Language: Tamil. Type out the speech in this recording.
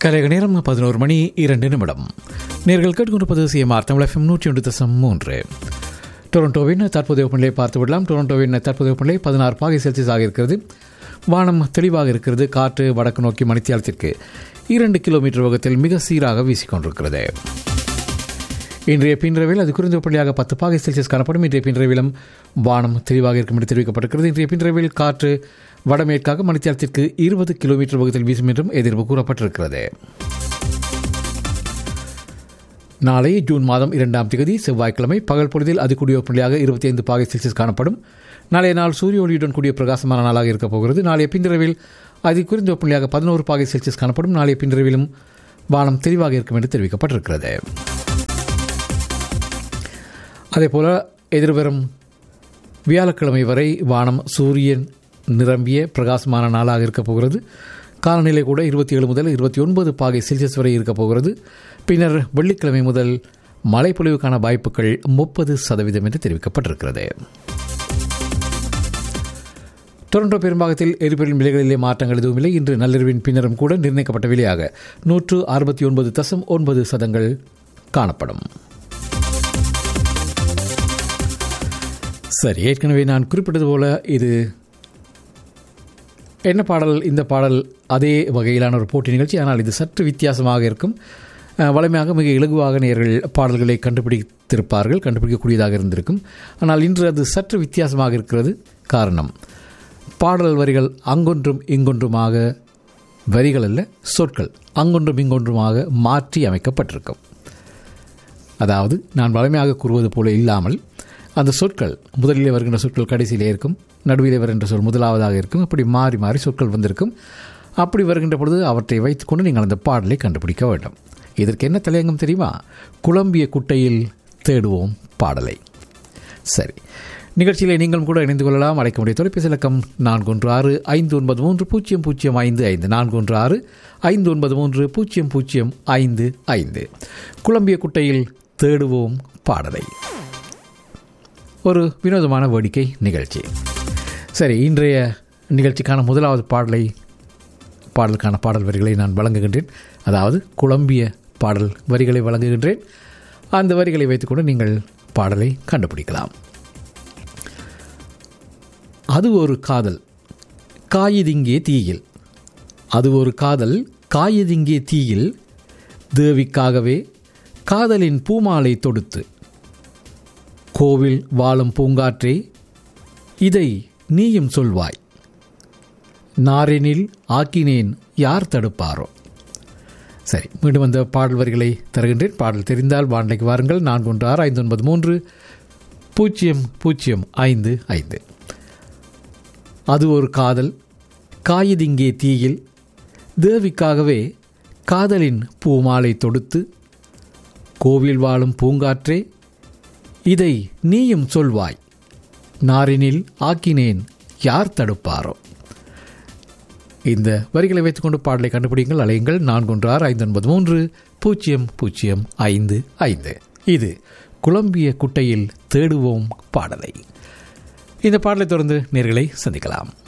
கலைக நேரம் பதினோரு மணி இரண்டு நிமிடம் நேர்கள் கேட்டுக்கொண்டிருப்பது சிஎம்ஆர் தமிழ் எஃப்எம் நூற்றி ஒன்று தசம் மூன்று டொரண்டோவின் தற்போதைய வெப்பநிலையை பார்த்து விடலாம் டொரண்டோவின் தற்போதைய வெப்பநிலை பதினாறு பாகை செல்சியஸ் ஆக இருக்கிறது வானம் தெளிவாக இருக்கிறது காற்று வடக்கு நோக்கி மணித்தியாலத்திற்கு இரண்டு கிலோமீட்டர் வேகத்தில் மிக சீராக வீசிக்கொண்டிருக்கிறது இன்றைய பின்ரவில் அது குறைந்த வெப்பநிலையாக பத்து பாகை செல்சியஸ் காணப்படும் இன்றைய பின்ரவிலும் வானம் தெளிவாக இருக்கும் என்று தெரிவிக்கப்பட்டிருக்கிறது இன்றைய பின்ரவில் காற்று வடமேற்காக மணித்தியாலத்திற்கு இருபது கிலோமீட்டர் வேகத்தில் வீசும் என்றும் எதிர்ப்பு கூறப்பட்டிருக்கிறது நாளை ஜூன் மாதம் இரண்டாம் தேதி செவ்வாய்க்கிழமை பகல் பொழுதில் அது கூடிய வெப்பநிலையாக இருபத்தி ஐந்து பாகை செல்சியஸ் காணப்படும் நாளைய நாள் சூரிய ஒளியுடன் கூடிய பிரகாசமான நாளாக இருக்கப் போகிறது நாளைய பின்னிரவில் அதி குறைந்த வெப்பநிலையாக பதினோரு பாகை செல்சியஸ் காணப்படும் நாளைய பின்னிரவிலும் வானம் தெளிவாக இருக்கும் என்று தெரிவிக்கப்பட்டிருக்கிறது அதேபோல எதிர்வரும் வியாழக்கிழமை வரை வானம் சூரியன் நிரம்பிய பிரகாசமான நாளாக இருக்கப் போகிறது காலநிலை கூட இருபத்தி ஏழு முதல் இருபத்தி ஒன்பது பாகை செல்சியஸ் வரை இருக்கப் போகிறது பின்னர் வெள்ளிக்கிழமை முதல் மழைப்பொழிவுக்கான வாய்ப்புகள் முப்பது சதவீதம் என்று தெரிவிக்கப்பட்டிருக்கிறது டொரண்டோ பெரும்பாகத்தில் எரிபொருள் விலைகளிலே மாற்றங்கள் எதுவும் இல்லை இன்று நள்ளிரவின் பின்னரும் கூட நிர்ணயிக்கப்பட்ட விலையாக நூற்று அறுபத்தி ஒன்பது தசம் ஒன்பது சதங்கள் காணப்படும் சரி ஏற்கனவே நான் குறிப்பிட்டது போல இது என்ன பாடல் இந்த பாடல் அதே வகையிலான ஒரு போட்டி நிகழ்ச்சி ஆனால் இது சற்று வித்தியாசமாக இருக்கும் அஹ், வலிமையாக மிக இலகுவாக நேர்கள் பாடல்களை கண்டுபிடித்திருப்பார்கள் கண்டுபிடிக்கக்கூடியதாக இருந்திருக்கும் ஆனால் இன்று அது சற்று வித்தியாசமாக இருக்கிறது காரணம் பாடல் வரிகள் அங்கொன்றும் இங்கொன்றுமாக வரிகள் அல்ல சொற்கள் அங்கொன்றும் இங்கொன்றுமாக மாற்றி அமைக்கப்பட்டிருக்கும் அதாவது நான் வலிமையாக கூறுவது போல இல்லாமல் அந்த சொற்கள் முதலிலே வருகின்ற சொற்கள் கடைசியிலே இருக்கும் நடுவிலே வருகின்ற சொல் முதலாவதாக இருக்கும் அப்படி மாறி மாறி சொற்கள் வந்திருக்கும் அப்படி வருகின்ற பொழுது அவற்றை வைத்துக்கொண்டு நீங்கள் அந்த பாடலை கண்டுபிடிக்க வேண்டும் இதற்கு என்ன தலையங்கம் தெரியுமா குழம்பிய குட்டையில் தேடுவோம் பாடலை சரி நிகழ்ச்சியிலே நீங்களும் கூட இணைந்து கொள்ளலாம் அழைக்க முடிய தொலைபேசி இலக்கம் நான்கு ஒன்று ஆறு ஐந்து ஒன்பது மூன்று பூஜ்ஜியம் பூஜ்ஜியம் ஐந்து ஐந்து நான்கு ஒன்று ஆறு ஐந்து ஒன்பது மூன்று பூஜ்ஜியம் பூஜ்ஜியம் ஐந்து ஐந்து குழம்பிய குட்டையில் தேடுவோம் பாடலை ஒரு வினோதமான வேடிக்கை நிகழ்ச்சி சரி இன்றைய நிகழ்ச்சிக்கான முதலாவது பாடலை பாடலுக்கான பாடல் வரிகளை நான் வழங்குகின்றேன் அதாவது குழம்பிய பாடல் வரிகளை வழங்குகின்றேன் அந்த வரிகளை வைத்துக்கொண்டு நீங்கள் பாடலை கண்டுபிடிக்கலாம் அது ஒரு காதல் காயுதிங்கே தீயில் அது ஒரு காதல் காயுதிங்கே தீயில் தேவிக்காகவே காதலின் பூமாலை தொடுத்து கோவில் வாழும் பூங்காற்றே இதை நீயும் சொல்வாய் நாரெனில் ஆக்கினேன் யார் தடுப்பாரோ சரி மீண்டும் அந்த பாடல் வரிகளை தருகின்றேன் பாடல் தெரிந்தால் வாண்டலைக்கு வாருங்கள் நான்கு ஒன்று ஆறு ஐந்து ஒன்பது மூன்று பூஜ்ஜியம் பூஜ்ஜியம் ஐந்து ஐந்து அது ஒரு காதல் காயுதிங்கே தீயில் தேவிக்காகவே காதலின் பூமாலை தொடுத்து கோவில் வாழும் பூங்காற்றே இதை நீயும் சொல்வாய் நாரினில் ஆக்கினேன் யார் தடுப்பாரோ இந்த வரிகளை வைத்துக்கொண்டு பாடலை கண்டுபிடிங்கள் அலையுங்கள் நான்கு ஒன்று ஆறு ஐந்து ஒன்பது மூன்று பூஜ்ஜியம் பூஜ்ஜியம் ஐந்து ஐந்து இது குழம்பிய குட்டையில் தேடுவோம் பாடலை இந்த பாடலை தொடர்ந்து நேர்களை சந்திக்கலாம்